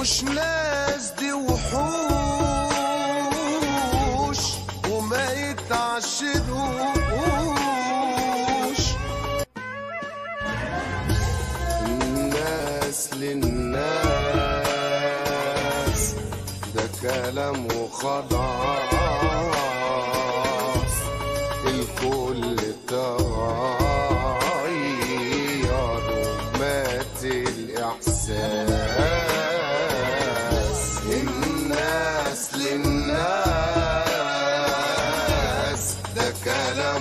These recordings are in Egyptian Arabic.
مش ناس دي وحوش وما يتعشدوش الناس للناس ده كلام وخلاص الكل تغير مات الإحساس الناس للناس ده كلام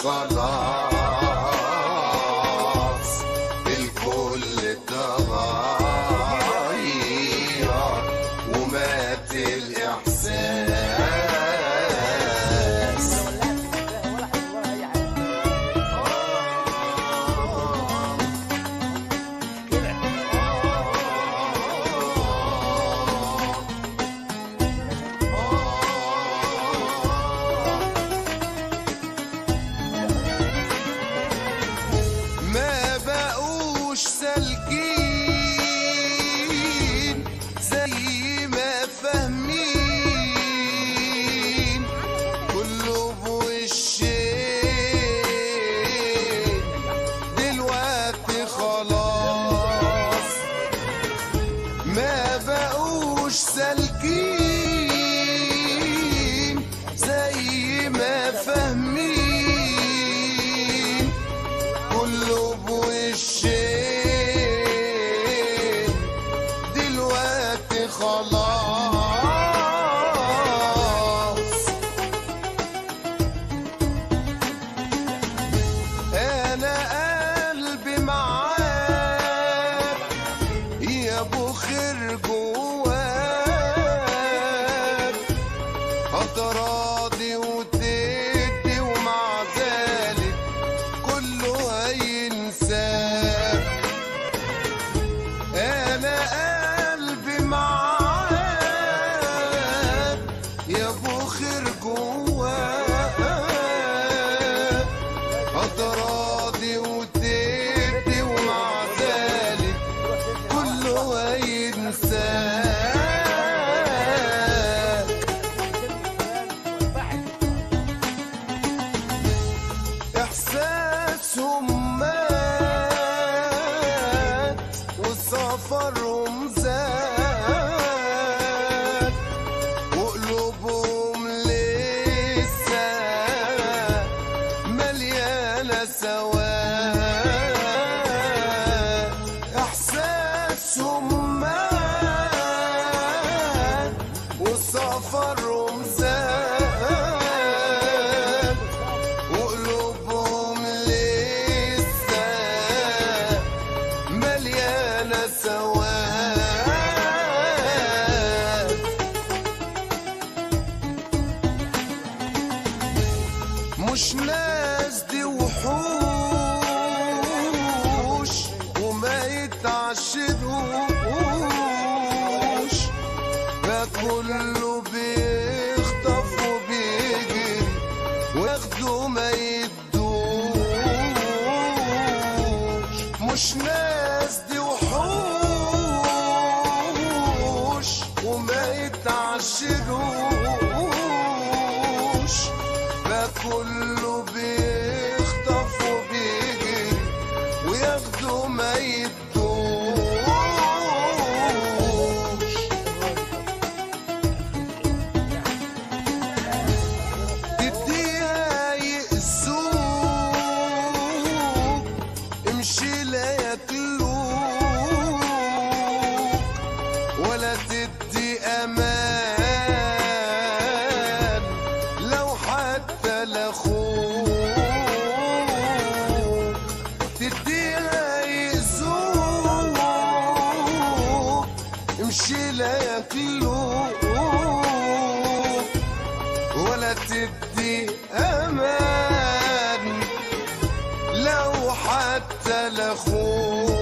وخلاص الكل تغير ومات الإحساس ما بقوش سالكين زي ما فاهمين كله بوشين دلوقتي خلاص ما بقوش سالكين زي ما فاهمين كله بوشين دلوقتي خلاص انا قلبي معاك يا ابو خير جواك هتراضي وتدي ومع ذلك كله هينساك انا قلبي معاك يا ابو خير جواك هتراضي وتدي ومع ذلك كله هينساك احساسهم مات وسفرهم زاد وقلوبهم لسه مليانه سواد احساسهم مات وسفرهم زاد وقلوبهم لسه مليانة سواد مش ناس دي وحوش وما يتعشدوش ده كله بيخطف وبيجري واخده ما يدوش مش ناس دي وحوش وما يتعشروش ده كله بيخطف وبيجري وياخده ما يدوش تديها يقسوك امشي لا ياكلوك ولا تدي امان لو حتى لاخوك تديها يأذوك امشي لا ياكلوك ولا تدي امان لو حتى لاخوك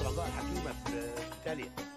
رجاء الحكيمه في في ايطاليا